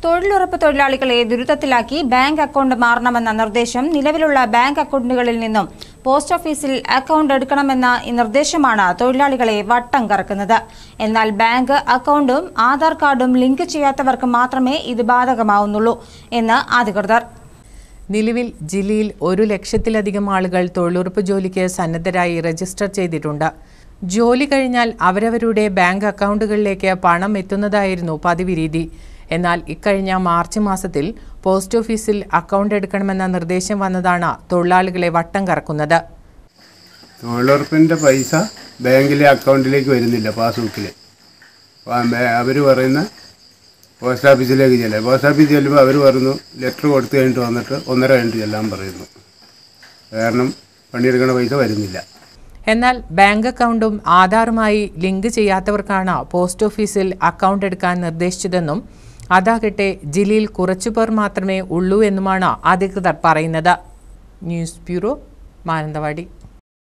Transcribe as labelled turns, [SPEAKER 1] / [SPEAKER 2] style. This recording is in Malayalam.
[SPEAKER 1] തൊഴിലുറപ്പ് തൊഴിലാളികളെ ദുരിതത്തിലാക്കി ബാങ്ക് അക്കൗണ്ട് മാറണമെന്ന നിർദ്ദേശം നിലവിലുള്ള ബാങ്ക് അക്കൗണ്ടുകളിൽ നിന്നും പോസ്റ്റ് ഓഫീസിൽ അക്കൗണ്ട് എടുക്കണമെന്ന ഈ നിർദ്ദേശമാണ് തൊഴിലാളികളെ വട്ടം കറക്കുന്നത് എന്നാൽ ബാങ്ക് അക്കൗണ്ടും ആധാർ കാർഡും ലിങ്ക് ചെയ്യാത്തവർക്ക് മാത്രമേ ഇത് ബാധകമാവുന്നുള്ളൂ എന്ന് അധികൃതർ
[SPEAKER 2] നിലവിൽ ജില്ലയിൽ ഒരു ലക്ഷത്തിലധികം ആളുകൾ തൊഴിലുറപ്പ് ജോലിക്ക് സന്നദ്ധരായി രജിസ്റ്റർ ചെയ്തിട്ടുണ്ട് ജോലി കഴിഞ്ഞാൽ അവരവരുടെ ബാങ്ക് അക്കൗണ്ടുകളിലേക്ക് പണം എത്തുന്നതായിരുന്നു പതിവ് രീതി എന്നാൽ ഇക്കഴിഞ്ഞ മാർച്ച് മാസത്തിൽ പോസ്റ്റ് ഓഫീസിൽ അക്കൗണ്ട് എടുക്കണമെന്ന നിർദ്ദേശം വന്നതാണ് തൊഴിലാളികളെ വട്ടം കറക്കുന്നത്
[SPEAKER 3] തൊഴിലുറപ്പിൻ്റെ പൈസ ബാങ്കിലെ അക്കൗണ്ടിലേക്ക് വരുന്നില്ല പാസ്ബുക്കിൽ അവർ പറയുന്ന പോസ്റ്റ് ഓഫീസിലേക്ക് ചെല്ലുക പോസ്റ്റ് ഓഫീസിൽ ചെല്ലുമ്പോൾ അവർ പറയുന്നു ലെറ്റർ കൊടുത്തു കഴിഞ്ഞിട്ട് വന്നിട്ട് ഒന്നര കഴിഞ്ഞിട്ട് ചെല്ലാൻ പറയുന്നു കാരണം പണിയെടുക്കുന്ന പൈസ വരുന്നില്ല
[SPEAKER 2] എന്നാൽ ബാങ്ക് അക്കൗണ്ടും ആധാറുമായി ലിങ്ക് ചെയ്യാത്തവർക്കാണ് പോസ്റ്റ് ഓഫീസിൽ അക്കൗണ്ട് എടുക്കാൻ നിർദ്ദേശിച്ചതെന്നും അതാകട്ടെ ജില്ലയിൽ കുറച്ചുപേർ മാത്രമേ ഉള്ളൂ എന്നുമാണ് അധികൃതർ പറയുന്നത് ന്യൂസ് ബ്യൂറോ മാനന്തവാടി